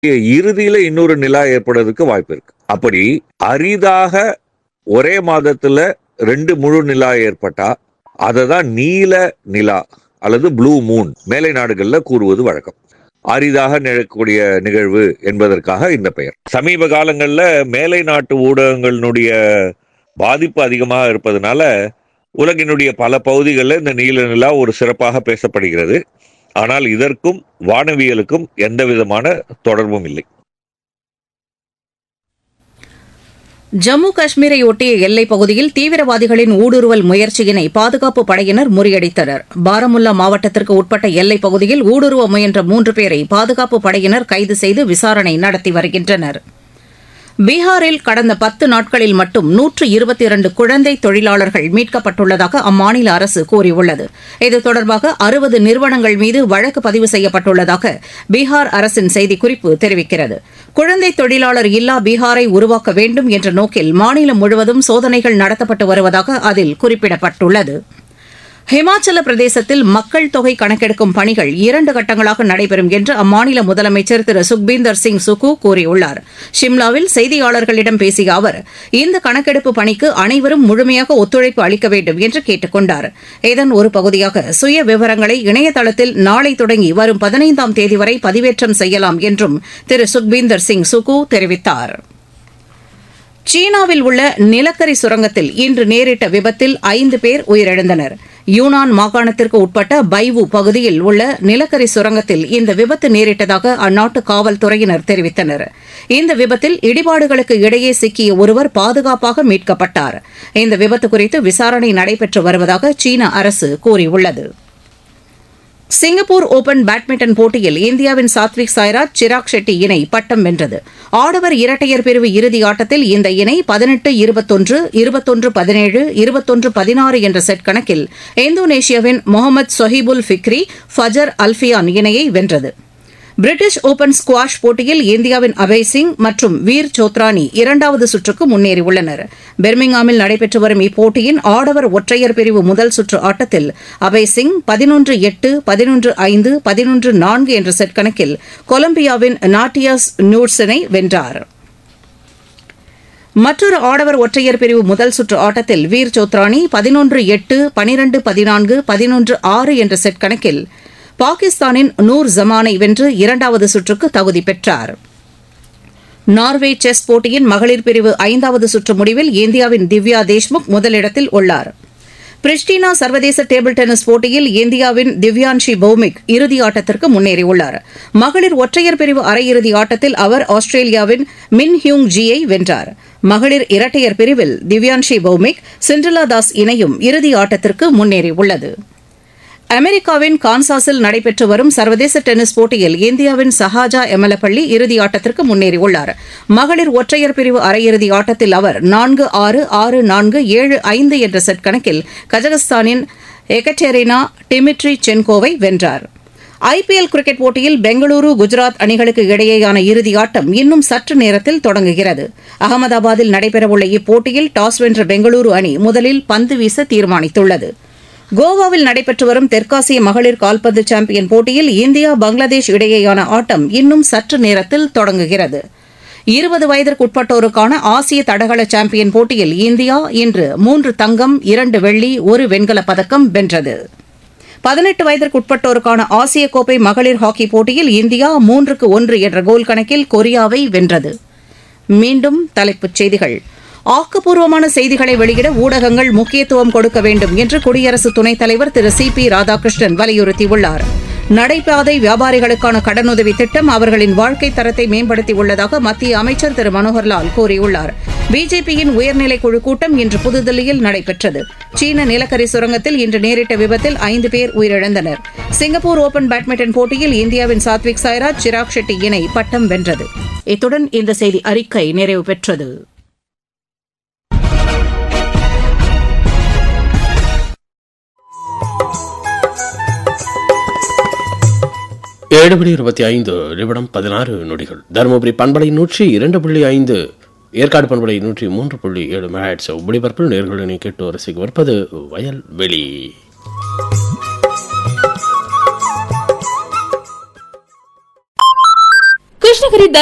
இறுதியில இன்னொரு நிலா ஏற்படுறதுக்கு வாய்ப்பு இருக்கு அப்படி அரிதாக ஒரே மாதத்துல ரெண்டு முழு நிலா ஏற்பட்டா அதை தான் நீல நிலா அல்லது ப்ளூ மூன் மேலை நாடுகள்ல கூறுவது வழக்கம் அரிதாக நிகழக்கூடிய நிகழ்வு என்பதற்காக இந்த பெயர் சமீப காலங்கள்ல மேலை நாட்டு ஊடகங்களினுடைய பாதிப்பு அதிகமாக இருப்பதனால உலகினுடைய பல பகுதிகளில் இந்த நீல நிலா ஒரு சிறப்பாக பேசப்படுகிறது ஆனால் இதற்கும் வானவியலுக்கும் எந்த விதமான தொடர்பும் இல்லை ஜம்மு காஷ்மீரை ஒட்டிய எல்லைப் பகுதியில் தீவிரவாதிகளின் ஊடுருவல் முயற்சியினை பாதுகாப்பு படையினர் முறியடித்தனர் பாரமுல்லா மாவட்டத்திற்கு உட்பட்ட எல்லைப் பகுதியில் ஊடுருவ முயன்ற மூன்று பேரை பாதுகாப்பு படையினர் கைது செய்து விசாரணை நடத்தி வருகின்றனர் பீகாரில் கடந்த பத்து நாட்களில் மட்டும் நூற்று இருபத்தி இரண்டு குழந்தை தொழிலாளர்கள் மீட்கப்பட்டுள்ளதாக அம்மாநில அரசு கூறியுள்ளது இது தொடர்பாக அறுபது நிறுவனங்கள் மீது வழக்கு பதிவு செய்யப்பட்டுள்ளதாக பீகார் அரசின் செய்திக்குறிப்பு தெரிவிக்கிறது குழந்தை தொழிலாளர் இல்லா பீகாரை உருவாக்க வேண்டும் என்ற நோக்கில் மாநிலம் முழுவதும் சோதனைகள் நடத்தப்பட்டு வருவதாக அதில் குறிப்பிடப்பட்டுள்ளது ஹிமாச்சல பிரதேசத்தில் மக்கள் தொகை கணக்கெடுக்கும் பணிகள் இரண்டு கட்டங்களாக நடைபெறும் என்று அம்மாநில முதலமைச்சர் திரு சுக்பீந்தர் சிங் சுக்கு கூறியுள்ளார் ஷிம்லாவில் செய்தியாளர்களிடம் பேசிய அவர் இந்த கணக்கெடுப்பு பணிக்கு அனைவரும் முழுமையாக ஒத்துழைப்பு அளிக்க வேண்டும் என்று கேட்டுக் கொண்டார் இதன் ஒரு பகுதியாக சுய விவரங்களை இணையதளத்தில் நாளை தொடங்கி வரும் பதினைந்தாம் தேதி வரை பதிவேற்றம் செய்யலாம் என்றும் திரு சுக்பீந்தர் சிங் சுக்கு தெரிவித்தாா் சீனாவில் உள்ள நிலக்கரி சுரங்கத்தில் இன்று நேரிட்ட விபத்தில் ஐந்து பேர் உயிரிழந்தனர் யூனான் மாகாணத்திற்கு உட்பட்ட பைவு பகுதியில் உள்ள நிலக்கரி சுரங்கத்தில் இந்த விபத்து நேரிட்டதாக அந்நாட்டு காவல்துறையினர் தெரிவித்தனர் இந்த விபத்தில் இடிபாடுகளுக்கு இடையே சிக்கிய ஒருவர் பாதுகாப்பாக மீட்கப்பட்டார் இந்த விபத்து குறித்து விசாரணை நடைபெற்று வருவதாக சீன அரசு கூறியுள்ளது சிங்கப்பூர் ஓபன் பேட்மிண்டன் போட்டியில் இந்தியாவின் சாத்விக் சாய்ராஜ் சிராக் ஷெட்டி இணை பட்டம் வென்றது ஆடவர் இரட்டையர் பிரிவு இறுதி ஆட்டத்தில் இந்த இணை பதினெட்டு இருபத்தொன்று இருபத்தொன்று பதினேழு இருபத்தொன்று பதினாறு என்ற செட் கணக்கில் இந்தோனேஷியாவின் Muhammad Sohibul Fikri Fajar Alfian இணையை வென்றது பிரிட்டிஷ் ஓபன் ஸ்குவாஷ் போட்டியில் இந்தியாவின் அபய் சிங் மற்றும் வீர் சோத்ரானி இரண்டாவது சுற்றுக்கு முன்னேறியுள்ளனர் பெர்மிங்ஹாமில் நடைபெற்று வரும் இப்போட்டியின் ஆடவர் ஒற்றையர் பிரிவு முதல் சுற்று ஆட்டத்தில் அபய் சிங் பதினொன்று எட்டு பதினொன்று ஐந்து பதினொன்று நான்கு என்ற செட் கணக்கில் கொலம்பியாவின் நாட்டியாஸ் நியூட்ஸனை வென்றார் மற்றொரு ஆடவர் ஒற்றையர் பிரிவு முதல் சுற்று ஆட்டத்தில் வீர் சோத்ரானி பதினொன்று எட்டு பனிரண்டு பதினான்கு பதினொன்று ஆறு என்ற செட் கணக்கில் பாகிஸ்தானின் நூர் ஜமானை வென்று இரண்டாவது சுற்றுக்கு தகுதி பெற்றார் நார்வே செஸ் போட்டியின் மகளிர் பிரிவு ஐந்தாவது சுற்று முடிவில் இந்தியாவின் திவ்யா தேஷ்முக் முதலிடத்தில் உள்ளார் பிரிஸ்டினா சர்வதேச டேபிள் டென்னிஸ் போட்டியில் இந்தியாவின் திவ்யான்ஷி பௌமிக் இறுதி ஆட்டத்திற்கு முன்னேறியுள்ளார் மகளிர் ஒற்றையர் பிரிவு அரையிறுதி ஆட்டத்தில் அவர் ஆஸ்திரேலியாவின் மின் ஹியூங் ஜியை வென்றார் மகளிர் இரட்டையர் பிரிவில் திவ்யான்ஷி பௌமிக் சிண்ட்ரலா தாஸ் இணையும் இறுதி ஆட்டத்திற்கு முன்னேறியுள்ளது அமெரிக்காவின் கான்சாஸில் நடைபெற்று வரும் சர்வதேச டென்னிஸ் போட்டியில் இந்தியாவின் சஹாஜா எமலப்பள்ளி இறுதி ஆட்டத்திற்கு முன்னேறியுள்ளார் மகளிர் ஒற்றையர் பிரிவு அரையிறுதி ஆட்டத்தில் அவர் நான்கு ஆறு ஆறு நான்கு ஏழு ஐந்து என்ற செட் கணக்கில் கஜகஸ்தானின் எகட்டெரினா டிமிட்ரி சென்கோவை வென்றார் ஐபிஎல் கிரிக்கெட் போட்டியில் பெங்களூரு குஜராத் அணிகளுக்கு இடையேயான இறுதி ஆட்டம் இன்னும் சற்று நேரத்தில் தொடங்குகிறது அகமதாபாத்தில் நடைபெறவுள்ள இப்போட்டியில் டாஸ் வென்ற பெங்களூரு அணி முதலில் பந்து வீச தீர்மானித்துள்ளது கோவாவில் நடைபெற்று வரும் தெற்காசிய மகளிர் கால்பந்து சாம்பியன் போட்டியில் இந்தியா பங்களாதேஷ் இடையேயான ஆட்டம் இன்னும் சற்று நேரத்தில் தொடங்குகிறது இருபது வயதிற்குட்பட்டோருக்கான ஆசிய தடகள சாம்பியன் போட்டியில் இந்தியா இன்று மூன்று தங்கம் இரண்டு வெள்ளி ஒரு வெண்கலப் பதக்கம் வென்றது பதினெட்டு வயதிற்குட்பட்டோருக்கான ஆசிய கோப்பை மகளிர் ஹாக்கி போட்டியில் இந்தியா மூன்றுக்கு ஒன்று என்ற கோல் கணக்கில் கொரியாவை வென்றது மீண்டும் தலைப்புச் செய்திகள் ஆக்கப்பூர்வமான செய்திகளை வெளியிட ஊடகங்கள் முக்கியத்துவம் கொடுக்க வேண்டும் என்று குடியரசு துணைத் தலைவர் திரு சி பி ராதாகிருஷ்ணன் வலியுறுத்தியுள்ளார் நடைபாதை வியாபாரிகளுக்கான கடனுதவி திட்டம் அவர்களின் வாழ்க்கை தரத்தை மேம்படுத்தியுள்ளதாக மத்திய அமைச்சர் திரு மனோகர்லால் கூறியுள்ளார் பிஜேபியின் உயர்நிலைக் குழு கூட்டம் இன்று புதுதில்லியில் நடைபெற்றது சீன நிலக்கரி சுரங்கத்தில் இன்று நேரிட்ட விபத்தில் ஐந்து பேர் உயிரிழந்தனர் சிங்கப்பூர் ஓபன் பேட்மிண்டன் போட்டியில் இந்தியாவின் சாத்விக் சாய்ராஜ் சிராக் ஷெட்டி இணை பட்டம் வென்றது இத்துடன் இந்த செய்தி அறிக்கை நிறைவு பெற்றது ஏழு மணி இருபத்தி ஐந்து நிமிடம் பதினாறு நொடிகள் தருமபுரி பண்பலை நூற்றி இரண்டு புள்ளி ஐந்து ஏற்காடு பண்பலை நூற்றி மூன்று புள்ளி ஏழு மெகாட்ஸ் ஒளிபரப்பில் நேர்களினை கேட்டு வரிசைக்கு வருப்பது வயல் வெளி கிருஷ்ணகிரி கிருஷ்ணகிரி